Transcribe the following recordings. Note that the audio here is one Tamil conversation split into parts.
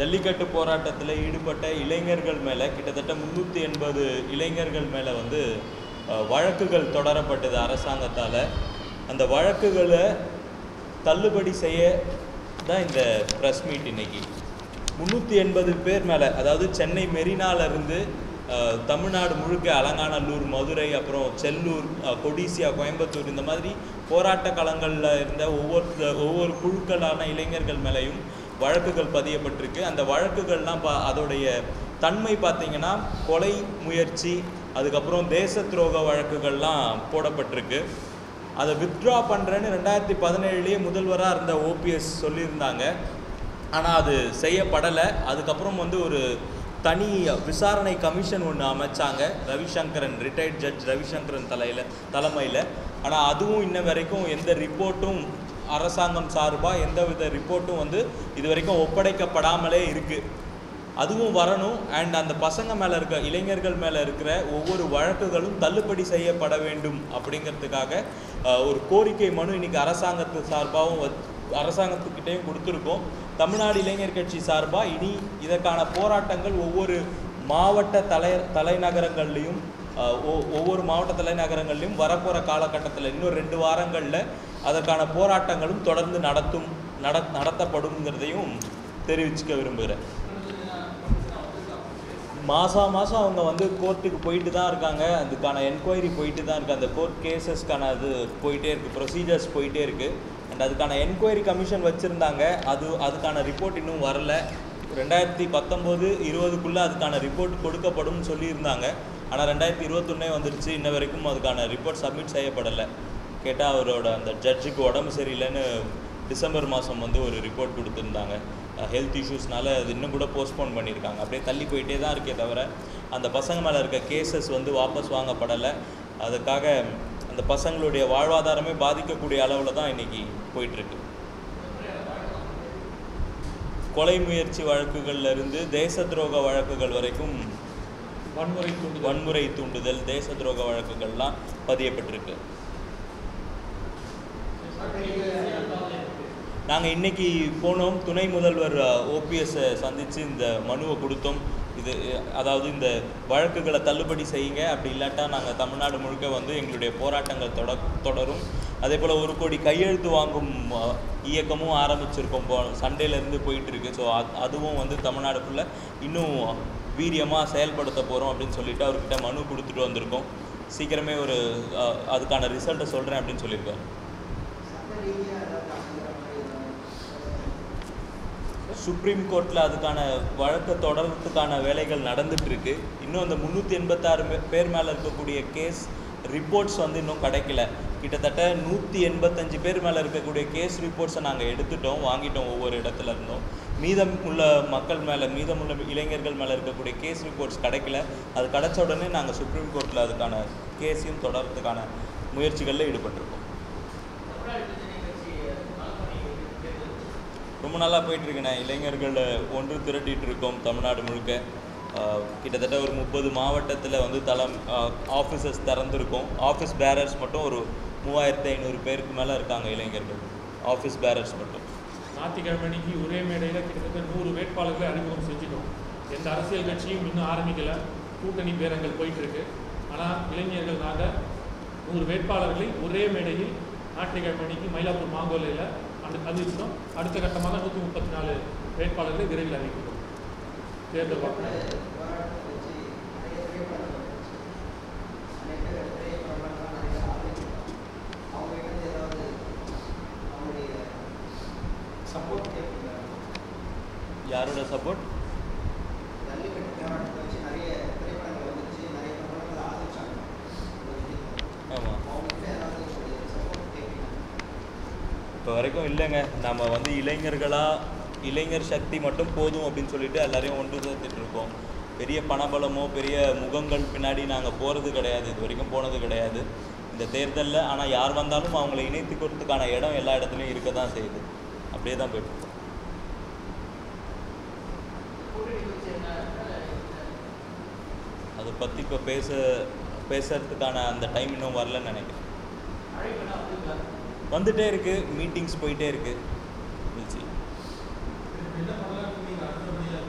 ஜல்லிக்கட்டு போராட்டத்தில் ஈடுபட்ட இளைஞர்கள் மேலே கிட்டத்தட்ட முந்நூற்றி எண்பது இளைஞர்கள் மேலே வந்து அஹ், வழக்குகள் தொடரப்பட்டது அரசாங்கத்தால் அந்த வழக்குகளை தள்ளுபடி செய்ய தான் இந்த ப்ரெஸ் மீட் இன்னைக்கு முந்நூற்றி எண்பது பேர் மேலே அதாவது சென்னை மெரினால இருந்து அஹ், தமிழ்நாடு முழுக்க அலங்காநல்லூர் மதுரை அப்புறம் செல்லூர் அஹ், கொடிசியா கோயம்புத்தூர் இந்த மாதிரி போராட்ட களங்களில் இருந்த ஒவ்வொரு ஒவ்வொரு குழுக்களான இளைஞர்கள் மேலேயும் வழக்குகள் பதியப்பட்டிருக்கு அந்த வழக்குகள்லாம் பா அதோடைய தன்மை பார்த்தீங்கன்னா கொலை முயற்சி அதுக்கப்புறம் தேச துரோக வழக்குகள்லாம் போடப்பட்டிருக்கு அதை வித்ட்ரா பண்ணுறேன்னு ரெண்டாயிரத்தி பதினேழுலேயே முதல்வராக இருந்த ஓபிஎஸ் சொல்லியிருந்தாங்க ஆனால் அது செய்யப்படலை அதுக்கப்புறம் வந்து ஒரு தனி விசாரணை கமிஷன் ஒன்று அமைச்சாங்க ரவிசங்கரன் ரிட்டையர்ட் ஜட்ஜ் ரவிசங்கரன் தலையில் தலைமையில் ஆனால் அதுவும் இன்ன வரைக்கும் எந்த ரிப்போர்ட்டும் அரசாங்கம் சார்பாக எந்தவித ரிப்போர்ட்டும் வந்து இது வரைக்கும் ஒப்படைக்கப்படாமலே இருக்குது அதுவும் வரணும் அண்ட் அந்த பசங்க மேலே இருக்க இளைஞர்கள் மேலே இருக்கிற ஒவ்வொரு வழக்குகளும் தள்ளுபடி செய்யப்பட வேண்டும் அப்படிங்கிறதுக்காக அஹ், ஒரு கோரிக்கை மனு இன்னைக்கு அரசாங்கத்து சார்பாகவும் வச்- அரசாங்கத்துக்கிட்டேயும் கொடுத்துருக்கோம் தமிழ்நாடு இளைஞர் கட்சி சார்பாக இனி இதற்கான போராட்டங்கள் ஒவ்வொரு மாவட்ட தலை தலைநகரங்கள்லையும் அஹ், ஒ- ஒவ்வொரு மாவட்ட தலைநகரங்கள்லையும் வரப்போகிற காலகட்டத்தில் இன்னும் ரெண்டு வாரங்களில் அதற்கான போராட்டங்களும் தொடர்ந்து நடத்தும் நட நடத்தப்படுங்கிறதையும் தெரிவிச்சுக்க விரும்புகிறேன் மாதம் மாதம் அவங்க வந்து கோர்ட்டுக்கு போயிட்டு தான் இருக்காங்க அதுக்கான என்கொயரி போயிட்டு தான் இருக்குது அந்த கோர்ட் கேசஸ்க்கான அது போயிட்டே இருக்குது ப்ரொசீஜர்ஸ் போயிட்டே இருக்குது அண்ட் அதுக்கான என்கொயரி கமிஷன் வச்சுருந்தாங்க அது அதுக்கான ரிப்போர்ட் இன்னும் வரல ரெண்டாயிரத்தி பத்தொம்போது இருபதுக்குள்ளே அதுக்கான ரிப்போர்ட் கொடுக்கப்படும்னு சொல்லியிருந்தாங்க ஆனால் ரெண்டாயிரத்தி இருபத்தொன்னே வந்துருச்சு இன்ன வரைக்கும் அதுக்கான ரிப்போர்ட் சப்மிட் செய்யப்படலை கேட்டால் அவரோட அந்த ஜட்ஜுக்கு உடம்பு சரியில்லைன்னு டிசம்பர் மாதம் வந்து ஒரு ரிப்போர்ட் கொடுத்துருந்தாங்க ஹெல்த் இஷ்யூஸ்னால அது இன்னும் கூட போஸ்ட்போன் பண்ணியிருக்காங்க அப்படியே தள்ளி போயிட்டே தான் இருக்கே தவிர அந்த பசங்க மேலே இருக்க கேசஸ் வந்து வாபஸ் வாங்கப்படலை அதுக்காக அந்த பசங்களுடைய வாழ்வாதாரமே பாதிக்கக்கூடிய அளவில் தான் இன்னைக்கு போயிட்டுருக்கு கொலை முயற்சி வழக்குகள்ல இருந்து தேச துரோக வழக்குகள் வரைக்கும் வன்முறை தூண்டுதல் வன்முறை தூண்டுதல் தேச துரோக வழக்குகள்லாம் பதியப்பட்டிருக்கு நாங்கள் இன்னைக்கு போனோம் துணை முதல்வர் ஓபிஎஸ்ஸை சந்தித்து இந்த மனுவை கொடுத்தோம் இது அதாவது இந்த வழக்குகளை தள்ளுபடி செய்யுங்க அப்படி இல்லாட்டா நாங்கள் தமிழ்நாடு முழுக்க வந்து எங்களுடைய போராட்டங்கள் தொட தொடரும் அதே போல் ஒரு கோடி கையெழுத்து வாங்கும் அஹ், இயக்கமும் ஆரம்பிச்சிருக்கோம் போ சண்டேலேருந்து போயிட்டு இருக்கு ஸோ அதுவும் வந்து தமிழ்நாடு ஃபுல்லாக இன்னும் வீரியமாக செயல்படுத்த போகிறோம் அப்படின்னு சொல்லிட்டு அவர்கிட்ட மனு கொடுத்துட்டு வந்திருக்கோம் சீக்கிரமே ஒரு அஹ், அதுக்கான ரிசல்ட்டை சொல்கிறேன் அப்படின்னு சொல்லியிருக்காரு சுப்ரீம் கோர்ட்டில் அதுக்கான வழக்கை தொடர்றதுக்கான வேலைகள் நடந்துட்டு இருக்கு இன்னும் அந்த முந்நூற்றி எண்பத்தாறு பேர் மேலே இருக்கக்கூடிய கேஸ் ரிப்போர்ட்ஸ் வந்து இன்னும் கிடைக்கல கிட்டத்தட்ட நூற்றி எண்பத்தஞ்சு பேர் மேலே இருக்கக்கூடிய கேஸ் ரிப்போர்ட்ஸை நாங்கள் எடுத்துட்டோம் வாங்கிட்டோம் ஒவ்வொரு இடத்துல இருந்தும் மீதம் உள்ள மக்கள் மேலே மீதமுள்ள இளைஞர்கள் மேலே இருக்கக்கூடிய கேஸ் ரிப்போர்ட்ஸ் கிடைக்கல அது கிடைச்ச உடனே நாங்கள் சுப்ரீம் கோர்ட்டில் அதுக்கான கேஸையும் தொடர்றதுக்கான முயற்சிகளில் ஈடுபட்டிருக்கோம் ரொம்ப நல்லா போயிட்டுருக்குண்ணே இளைஞர்கள் ஒன்று திரட்டிட்டு இருக்கோம் தமிழ்நாடு முழுக்க ஆஹ் கிட்டத்தட்ட ஒரு முப்பது மாவட்டத்தில் வந்து தளம் ஆஃபீஸஸ் திறந்துருக்கோம் ஆஃபீஸ் பேரர்ஸ் மட்டும் ஒரு மூவாயிரத்தி ஐநூறு பேருக்கு மேலே இருக்காங்க இளைஞர்கள் ஆஃபீஸ் பேரர்ஸ் மட்டும் ஞாயிற்றுக்கிழமை அன்னைக்கு ஒரே மேடையில் கிட்டத்தட்ட நூறு வேட்பாளர்களை அறிமுகம் செஞ்சுட்டோம் எந்த அரசியல் கட்சியும் இன்னும் ஆரம்பிக்கல கூட்டணி பேரங்கள் போயிட்டு இருக்கு ஆனால் இளைஞர்கள் நாங்கள் நூறு வேட்பாளர்களை ஒரே மேடையில் ஞாயிற்றுக்கிழமை அன்னைக்கு மயிலாப்பூர் மாங்கோலையில் அந்த அறிவிச்சிட்டோம் அடுத்த கட்டமாக நூற்றி முப்பத்தி நாலு வேட்பாளர்களை விரைவில் அறிவிக்கிறோம் தேர்தல் வாக்கு யாரோட சப்போர்ட் ஆமாம் இப்போ வரைக்கும் இல்லைங்க நம்ம வந்து இளைஞர்களாக இளைஞர் சக்தி மட்டும் போதும் அப்படின்னு சொல்லிட்டு எல்லாரையும் ஒன்று சேர்த்துட்டு இருக்கோம் பெரிய பணபலமோ பெரிய முகங்கள் பின்னாடி நாங்கள் போகிறது கிடையாது இது வரைக்கும் போனது கிடையாது இந்த தேர்தலில் ஆனால் யார் வந்தாலும் அவங்கள இணைத்துக்கிறதுக்கான இடம் எல்லா இடத்துலையும் இருக்க தான் செய்யுது அப்படியே தான் போயிட்டு இருக்கோம். அதை பற்றி இப்போ பேச பேசுறதுக்கான அந்த டைம் இன்னும் வரலன்னு நினைக்கிறேன் வந்துட்டே இருக்கு மீட்டிங்ஸ் போயிட்டே இருக்கு We'll see.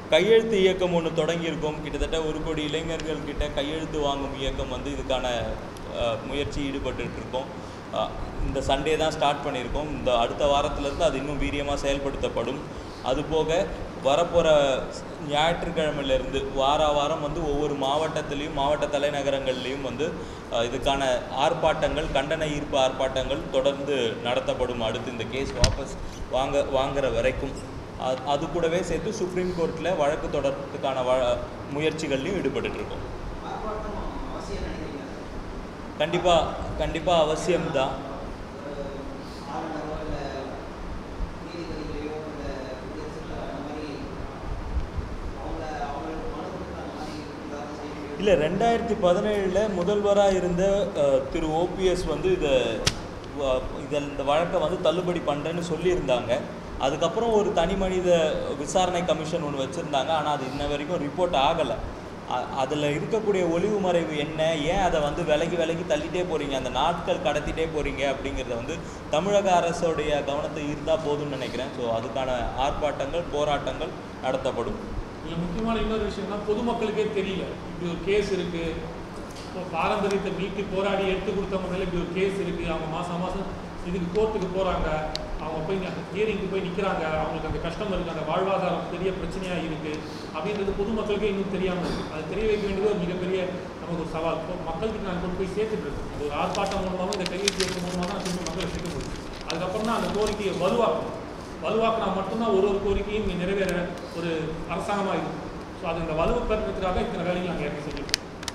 கையெழுத்து இயக்கம் ஒன்று தொடங்கியிருக்கோம் கிட்டத்தட்ட ஒரு கோடி இளைஞர்கள் கிட்ட கையெழுத்து வாங்கும் இயக்கம் வந்து இதுக்கான அஹ், முயற்சி ஈடுபட்டுட்டு இருக்கோம் அஹ், இந்த சண்டே தான் ஸ்டார்ட் பண்ணியிருக்கோம் இந்த அடுத்த வாரத்திலேருந்து அது இன்னும் வீரியமாக செயல்படுத்தப்படும் அதுபோக வரப்போகிற ஞாயிற்றுக்கிழமையிலேருந்து வார வாரம் வந்து ஒவ்வொரு மாவட்டத்திலையும் மாவட்ட தலைநகரங்கள்லேயும் வந்து அஹ், இதுக்கான ஆர்ப்பாட்டங்கள் கண்டன ஈர்ப்பு ஆர்ப்பாட்டங்கள் தொடர்ந்து நடத்தப்படும் அடுத்து இந்த கேஸ் வாபஸ் வாங்க வாங்குற வரைக்கும் அது அது கூடவே சேர்த்து சுப்ரீம் கோர்ட்டில் வழக்கு தொடர்றதுக்கான வ முயற்சிகள்லையும் ஈடுபட்டுட்டு இருக்கோம் ஆர்ப்பாட்டம் அவசியம் நினைக்கிறீங்க கண்டிப்பாக கண்டிப்பாக அவசியம்தான் ஆளுநரோ இல்லை நீதிபதிகளையோ இல்லை குடியரசுல அந்த மாதிரி அவங்க அவங்களுக்கு மனு கொடுத்து அந்த மாதிரி இருந்தாலும் செய்ய முடியும் இல்லை ரெண்டாயிரத்தி பதினேழில் முதல்வராக இருந்த அஹ், திரு ஓபிஎஸ் வந்து இதை வ- இதில் இந்த வழக்கை வந்து தள்ளுபடி பண்ணுறேன்னு சொல்லியிருந்தாங்க அதுக்கப்புறம் ஒரு தனி மனித விசாரணை கமிஷன் ஒன்று வச்சுருந்தாங்க ஆனால் அது இன்ன வரைக்கும் ரிப்போர்ட் ஆகலை அதில் இருக்கக்கூடிய ஒளிவு மறைவு என்ன ஏன் அதை வந்து விலகி விலகி தள்ளிட்டே போகிறீங்க அந்த நாட்கள் கடத்திட்டே போகிறீங்க அப்படிங்கிறத வந்து தமிழக அரசோடைய கவனத்தை ஈர்த்தால் போதும்னு நினைக்கிறேன் ஸோ அதுக்கான ஆர்ப்பாட்டங்கள் போராட்டங்கள் நடத்தப்படும் இதில் முக்கியமான இன்னொரு விஷயம்னா பொதுமக்களுக்கே தெரியல இப்படி ஒரு கேஸ் இருக்கு இப்போ பாரம்பரியத்தை மீட்டு போராடி எடுத்து கொடுத்தவங்க மேலே இப்படி ஒரு கேஸ் இருக்கு அவங்க மாசம் மாசம் இதுக்கு கோர்ட்டுக்கு போறாங்க அவங்க போய் அந்த ஹியரிங்க்கு போய் நிற்கிறாங்க அவங்களுக்கு அந்த கஷ்டம் இருக்கு அந்த வாழ்வாதாரம் பெரிய பிரச்சனையா இருக்கு அப்படின்றது பொதுமக்களுக்கே இன்னும் தெரியாம இருக்கு அது தெரிய வைக்க வேண்டியது ஒரு மிகப்பெரிய நமக்கு ஒரு சவால் இப்போ மக்களுக்கு நான் கொண்டு போய் சேர்த்துட்டு இருக்கோம் அது ஒரு ஆர்ப்பாட்டம் மூலமாகவும் இந்த கையெழுத்து இயக்கம் மூலமாக தான் திரும்ப மக்களை சேர்க்க முடியும் அதுக்கப்புறம் தான் அந்த கோரிக்கையை வலுவாக்கணும் வலுவாக்கினா மட்டும்தான் ஒரு ஒரு கோரிக்கையும் இங்கே நிறைவேற ஒரு அரசாங்கமாக இருக்கும் ஸோ அது இந்த வலுவை பெறுறதுக்காக இத்தனை வேலைகள் நாங்கள் ஏற்க செஞ்சுருக்கோம்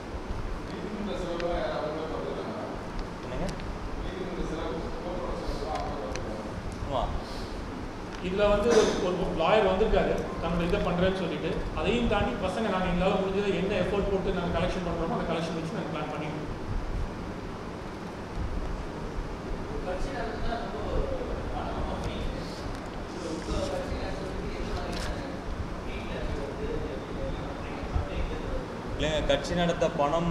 என்னங்க ஆமாம் இதில் வந்து ஒரு லாயர் வந்திருக்காரு தன்னோட இதை பண்ணுறேன்னு சொல்லிட்டு அதையும் தாண்டி பசங்க நாங்கள் எங்களால் முடிஞ்சதை என்ன எஃபோர்ட் போட்டு நாங்கள் கலெக்ஷன் பண்ணுறோமோ அந்த கலெக்ஷன் வச்சு நாங்கள் பிளான் பண்ணிட்டு இருக்கோம். இல்லைங்க கட்சி நடத்த பணம்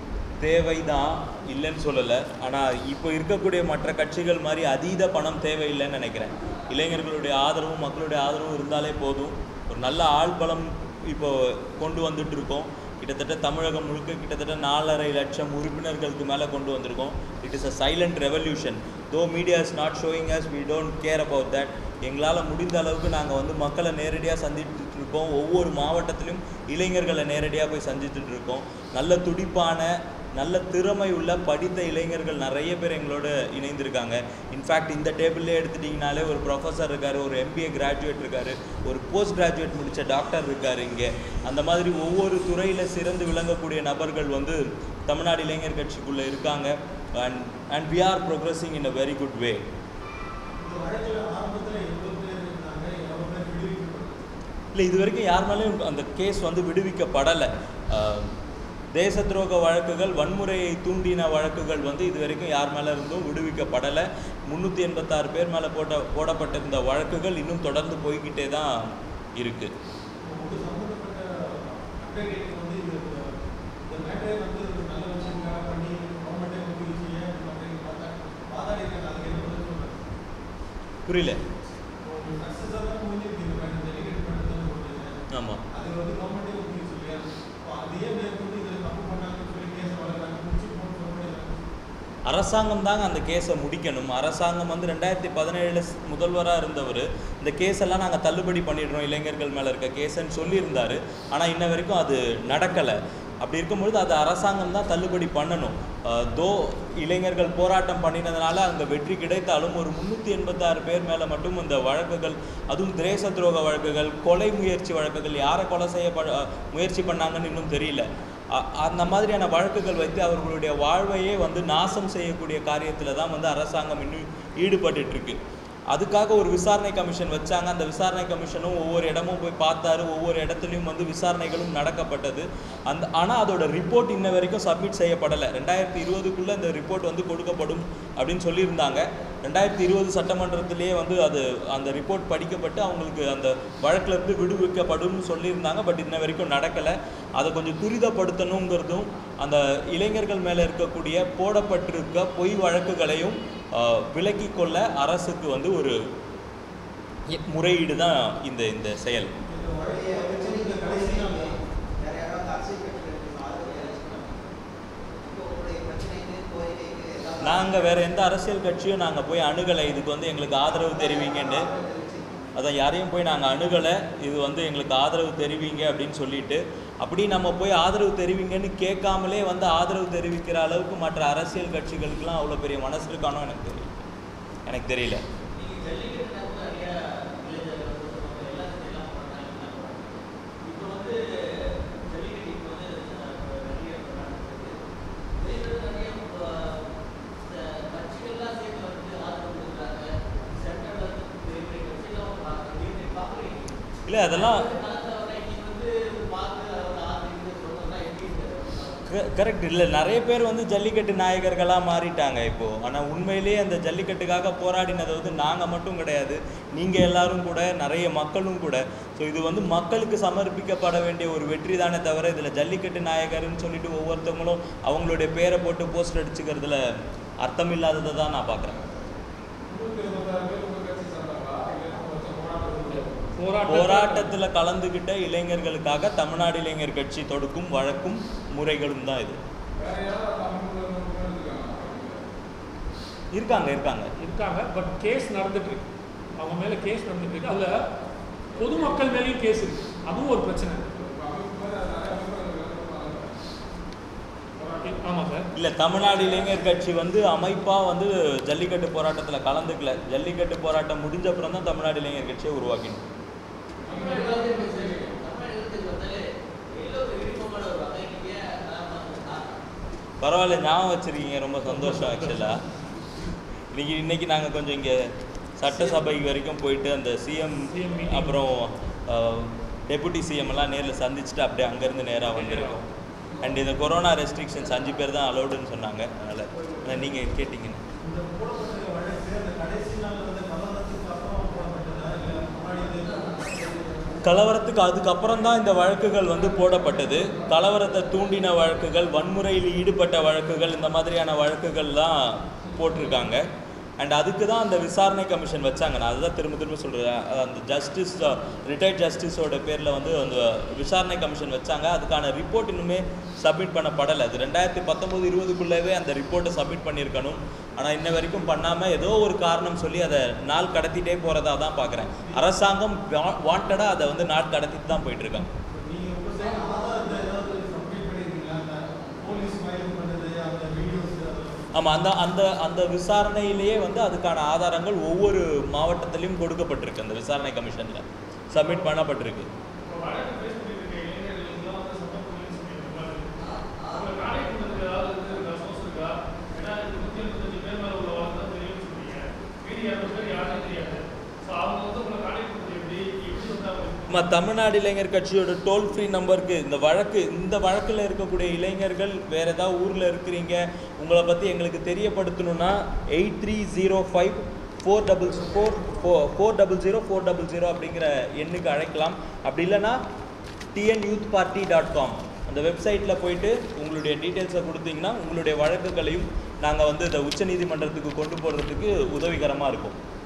தேவைதான் இல்லைன்னு சொல்லலை ஆனால் இப்போ இருக்கக்கூடிய மற்ற கட்சிகள் மாதிரி அதீத பணம் தேவையில்லைன்னு நினைக்கிறேன் இளைஞர்களுடைய ஆதரவும் மக்களுடைய ஆதரவும் இருந்தாலே போதும் ஒரு நல்ல ஆள் பலம் இப்போ கொண்டு வந்துட்டு இருக்கோம் கிட்டத்தட்ட தமிழகம் முழுக்க கிட்டத்தட்ட நாலரை லட்சம் உறுப்பினர்களுக்கு மேலே கொண்டு வந்திருக்கோம் it is a silent revolution though media is not showing as we don't care about that எங்களால் முடிந்த அளவுக்கு நாங்கள் வந்து மக்களை நேரடியாக சந்திச்சுட்டு இருக்கோம் ஒவ்வொரு மாவட்டத்திலும் இளைஞர்களை நேரடியாக போய் சந்திச்சுட்டு இருக்கோம் நல்ல துடிப்பான நல்ல திறமை உள்ள படித்த இளைஞர்கள் நிறைய பேர் எங்களோட இணைந்திருக்காங்க இன்ஃபேக்ட் இந்த டேபிள்லே எடுத்துட்டிங்கனாலே ஒரு ப்ரொஃபஸர் இருக்கார் ஒரு எம்பிஏ கிராஜுவேட் இருக்கார் ஒரு போஸ்ட் கிராஜுவேட் முடித்த டாக்டர் இருக்கார் இங்கே அந்த மாதிரி ஒவ்வொரு துறையில் சிறந்து விளங்கக்கூடிய நபர்கள் வந்து தமிழ்நாடு இளைஞர் கட்சிக்குள்ளே இருக்காங்க and and we are progressing in a very good way இந்த வழக்கில் ஆரம்பத்தில் எவ்வளோ பேர் இருந்தாங்க எவ்வளோ பேர் விடுவிக்கப்பட்டாங்க இல்லை இது வரைக்கும் யார் மேலேயும் அந்த கேஸ் வந்து விடுவிக்கப்படலை ஆஹ், தேச துரோக வழக்குகள் வன்முறையை தூண்டின வழக்குகள் வந்து இது வரைக்கும் யார் மேலே இருந்தும் விடுவிக்கப்படலை முந்நூற்றி எண்பத்தாறு பேர் மேலே போட்ட போடப்பட்டிருந்த வழக்குகள் இன்னும் தொடர்ந்து போய்கிட்டே தான் இருக்குது உங்களுக்கு சம்மந்தப்பட்ட அட்வொகேட் வந்து இது இந்த மேட்டரை வந்து ஒரு நல்ல விஷயங்களுக்காக பண்ணி கவர்மெண்ட்டே ஊக்குவிச்சு ஏன் இப்படி பண்ணுறீங்க பார்த்தா வாதாடி இருக்காங்க அதுக்கு என்ன பதில் சொல்லுங்கள் புரியல ஒரு சக்ஸஸாக தான் முடிஞ்சிருக்கு இந்த மேட்டர் டெலிகேட் பண்ணுறது முடிஞ்சது ஆமாம் அது வந்து கவர்மெண்ட்டே ஊக்குவிச்சு இல்லையா இப்போ அதையே மேற்கொண்டு இதில் தப்பு பண்ணாங்கன்னு சொல்லி கேஸ் வளர்க்குறாங்க முடிச்சு போகணும்னு சொல்ல முடியாது அரசாங்கம் தாங்க அந்த கேஸை முடிக்கணும் அரசாங்கம் வந்து ரெண்டாயிரத்தி பதினேழில் முதல்வராக இருந்தவர் இந்த கேஸ் எல்லாம் நாங்கள் தள்ளுபடி பண்ணிடுறோம் இளைஞர்கள் மேலே இருக்க கேஸுன்னு சொல்லியிருந்தார் ஆனால் இன்ன வரைக்கும் அது நடக்கலை அப்படி இருக்கும்பொழுது அது அரசாங்கம் தான் தள்ளுபடி பண்ணணும் தோ இளைஞர்கள் போராட்டம் பண்ணினதுனால அங்கே வெற்றி கிடைத்தாலும் ஒரு முந்நூற்றி எண்பத்தாறு பேர் மேலே மட்டும் இந்த வழக்குகள் அதுவும் தேச துரோக வழக்குகள் கொலை முயற்சி வழக்குகள் யாரை கொலை செய்ய ப- முயற்சி பண்ணாங்கன்னு இன்னும் தெரியல அ- அந்த மாதிரியான வழக்குகள் வைத்து அவர்களுடைய வாழ்வையே வந்து நாசம் செய்யக்கூடிய காரியத்தில் தான் வந்து அரசாங்கம் இன்னும் ஈடுபட்டுட்டு இருக்கு அதுக்காக ஒரு விசாரணை கமிஷன் வச்சாங்க அந்த விசாரணை கமிஷனும் ஒவ்வொரு இடமும் போய் பார்த்தாரு ஒவ்வொரு இடத்துலையும் வந்து விசாரணைகளும் நடக்கப்பட்டது அந்த ஆனால் அதோட ரிப்போர்ட் இன்ன வரைக்கும் சப்மிட் செய்யப்படலை ரெண்டாயிரத்தி இருபதுக்குள்ளே இந்த ரிப்போர்ட் வந்து கொடுக்கப்படும் அப்படின்னு சொல்லியிருந்தாங்க ரெண்டாயிரத்தி இருபது சட்டமன்றத்திலேயே வந்து அது அந்த ரிப்போர்ட் படிக்கப்பட்டு அவங்களுக்கு அந்த வழக்குல இருந்து விடுவிக்கப்படும் சொல்லியிருந்தாங்க பட் இன்ன வரைக்கும் நடக்கலை அதை கொஞ்சம் துரிதப்படுத்தணுங்கிறதும் அந்த இளைஞர்கள் மேலே இருக்கக்கூடிய போடப்பட்டிருக்க பொய் வழக்குகளையும் ஆஹ், விலக்கிக் கொள்ள அரசுக்கு வந்து ஒரு முறையீடு தான் இந்த இந்த செயல் இந்த வழக்கை வச்சு நீங்கள் நாங்கள் வேறு எந்த அரசியல் கட்சியும் நாங்கள் போய் அணுகலை இதுக்கு வந்து எங்களுக்கு ஆதரவு தெரிவிங்கன்னு அதை யாரையும் போய் நாங்கள் அணுகலை இது வந்து எங்களுக்கு ஆதரவு தெரிவிங்க அப்படின்னு சொல்லிட்டு அப்படி நம்ம போய் ஆதரவு தெரிவிங்கன்னு கேட்காமலே வந்து ஆதரவு தெரிவிக்கிற அளவுக்கு மற்ற அரசியல் கட்சிகளுக்கெல்லாம் அவ்வளோ பெரிய மனசு இருக்கானோ எனக்கு தெரியல எனக்கு தெரியல நீங்க ஜல்லிக்கட்டு நடந்து நிறைய இளைஞர்கள் வந்து சொல்லுவாங்க, எல்லாத்துக்கும் எல்லாம் பண்ணாங்க, எல்லாம் பண்ணாங்க. இப்போ வந்து ஜல்லிக்கட்டு இப்போ வந்து அஹ், நிறைய நடக்குது. இதுல நிறைய அஹ், அஹ், கட்சிகள்லாம் சேர்ந்து வந்து ஆதரவு கொடுக்குறாங்க. சென்ட்ரல்ல இருந்து பெரிய பெரிய கட்சிகள்லாம் பார்க்குறாங்க. நீங்க பார்க்குறீங்க. இல்லை அதெல்லாம் காலத்துல அவரை நீங்க வந்து பார்த்து அவரை ஆதரிக்கிறது சொல்றதெல்லாம் எப்படி இருக்கு? கரெக்ட் இல்லை நிறைய பேர் வந்து ஜல்லிக்கட்டு நாயகர்களாக மாறிட்டாங்க இப்போது ஆனால் உண்மையிலேயே அந்த ஜல்லிக்கட்டுக்காக போராடினது வந்து நாங்கள் மட்டும் கிடையாது நீங்கள் எல்லாரும் கூட நிறைய மக்களும் கூட ஸோ இது வந்து மக்களுக்கு சமர்ப்பிக்கப்பட வேண்டிய ஒரு வெற்றி தானே தவிர இதில் ஜல்லிக்கட்டு நாயகர்னு சொல்லிட்டு ஒவ்வொருத்தவங்களும் அவங்களுடைய பேரை போட்டு போஸ்டர் அடிச்சுக்கிறதுல அர்த்தம் இல்லாததை தான் நான் பார்க்குறேன் நூற்றி இருபத்தாறு பேர் உங்கள் கட்சி சார்ந்தாங்களா இல்லை நம்ம போராட்டம் போராட்ட போராட்டத்தில் கலந்துக்கிட்ட இளைஞர்களுக்காக தமிழ்நாடு இளைஞர் கட்சி தொடுக்கும் வழக்கும் முறைகளும் தான் இது வேற யாராவது அமைப்புகள் இருக்காங்க இருக்காங்க இருக்காங்க இருக்காங்க பட் கேஸ் நடந்துட்டு இருக்கு அவங்க மேல கேஸ் நடந்துட்டு இருக்கு அதுல பொதுமக்கள் மேலேயும் கேஸ் இருக்கு அதுவும் ஒரு பிரச்சனை ஆமா சார் இல்லை தமிழ்நாடு இளைஞர் கட்சி வந்து அமைப்பாக வந்து ஜல்லிக்கட்டு போராட்டத்தில் கலந்துக்கல ஜல்லிக்கட்டு போராட்டம் முடிஞ்ச அப்புறம் தான் தமிழ்நாடு இளைஞர் கட்சியை உருவாக்கினோம் தமிழகத்துக்கு வந்தாலே எல்லோரும் விருப்பமான ஒரு வகை நீங்க அதான் பரவாயில்ல ஞாபகம் வச்சிருக்கீங்க ரொம்ப சந்தோஷம் ஆக்சுவலாக இன்னைக்கு இன்னைக்கு நாங்கள் கொஞ்சம் இங்கே சட்டசபை வரைக்கும் போயிட்டு அந்த சிஎம் CM meeting. அப்புறம் டெபுட்டி சிஎம் எல்லாம் நேரில் சந்திச்சுட்டு அப்படியே அங்கேருந்து நேராக வந்திருக்கோம் அண்ட் இந்த கொரோனா ரெஸ்ட்ரிக்ஷன்ஸ் அஞ்சு பேர் தான் அலௌடுன்னு சொன்னாங்க அதனால் நீங்கள் கேட்டிங்கன்னு இந்த போடப்பட்ட வழக்கு அந்த கடைசி நாள் வந்து கலவரத்துக்கு அப்புறம் போடப்பட்டதா இல்லை முன்னாடி இது கலவரத்துக்கு அதுக்கப்புறம் தான் இந்த வழக்குகள் வந்து போடப்பட்டது கலவரத்தை தூண்டின வழக்குகள் வன்முறையில் ஈடுபட்ட வழக்குகள் இந்த மாதிரியான வழக்குகள் தான் போட்டிருக்காங்க அண்ட் அதுக்கு தான் அந்த விசாரணை கமிஷன் வச்சாங்க நான் அதுதான் திரும்ப திரும்ப சொல்கிறேன் அந்த ஜஸ்டிஸ் ரிட்டையர்ட் ஜஸ்டிஸோட பேரில் வந்து அந்த விசாரணை கமிஷன் வச்சாங்க அதுக்கான ரிப்போர்ட் இன்னுமே சப்மிட் பண்ணப்படலை அது ரெண்டாயிரத்தி பத்தொம்போது இருபதுக்குள்ளவே அந்த ரிப்போர்ட்டை சப்மிட் பண்ணியிருக்கணும் ஆனால் இன்ன வரைக்கும் பண்ணாமல் ஏதோ ஒரு காரணம் சொல்லி அதை நாள் கடத்திட்டே போகிறதா தான் பார்க்குறேன் அரசாங்கம் வாண்டடாக அதை வந்து நாள் கடத்திட்டு தான் போயிட்டுருக்காங்க நீங்கள் உங்கள் சைடு ஆதாரத்தை ஏதாவது சப்மிட் பண்ணியிருக்கீங்களா அந்த போலீஸ் ஃபைல் பண்ணது அந்த வீடியோஸ் அதெல்லாம் ஆமாம் அந்த அந்த அந்த விசாரணையிலேயே வந்து அதுக்கான ஆதாரங்கள் ஒவ்வொரு மாவட்டத்திலையும் கொடுக்கப்பட்டிருக்கு அந்த விசாரணை கமிஷனில் சப்மிட் பண்ணப்பட்டிருக்கு வழக்கு பேஸ் பண்ணிட்டு இருக்க இளைஞர்களுக்கெல்லாம் வந்து சட்டம் போலீஸ் உங்களுக்கு காணிக்கிறதுக்கு ஏதாவது இது இருக்கா சோர்ஸ் இருக்கா ஏன்னா இது நூற்றி எழுபத்தஞ்சு பேர் மேலே உள்ள வழக்கு தான் தெரியும்னு சொல்றீங்க மீதி இரநூறு பேர் யாருமே தெரியாது ஸோ அவங்க வந்து உங்களை காணிக்கிறது எப்படி எப்படி வந்து அவங்க நம்ம தமிழ்நாடு இளைஞர் கட்சியோட டோல் ஃப்ரீ நம்பருக்கு இந்த வழக்கு இந்த வழக்கில் இருக்கக்கூடிய இளைஞர்கள் வேறு ஏதாவது ஊரில் இருக்கிறீங்க உங்களை பற்றி எங்களுக்கு தெரியப்படுத்தணும்னா eight three zero five four double four four four double zero four double zero அப்படிங்கிற எண்ணுக்கு அழைக்கலாம் அப்படி இல்லைன்னா TN youth party dot com அந்த வெப்சைட்டில் போயிட்டு உங்களுடைய டீட்டெயில்ஸை கொடுத்தீங்கன்னா உங்களுடைய வழக்குகளையும் நாங்கள் வந்து இந்த உச்சநீதிமன்றத்துக்கு கொண்டு போகிறதுக்கு உதவிகரமாக இருக்கும்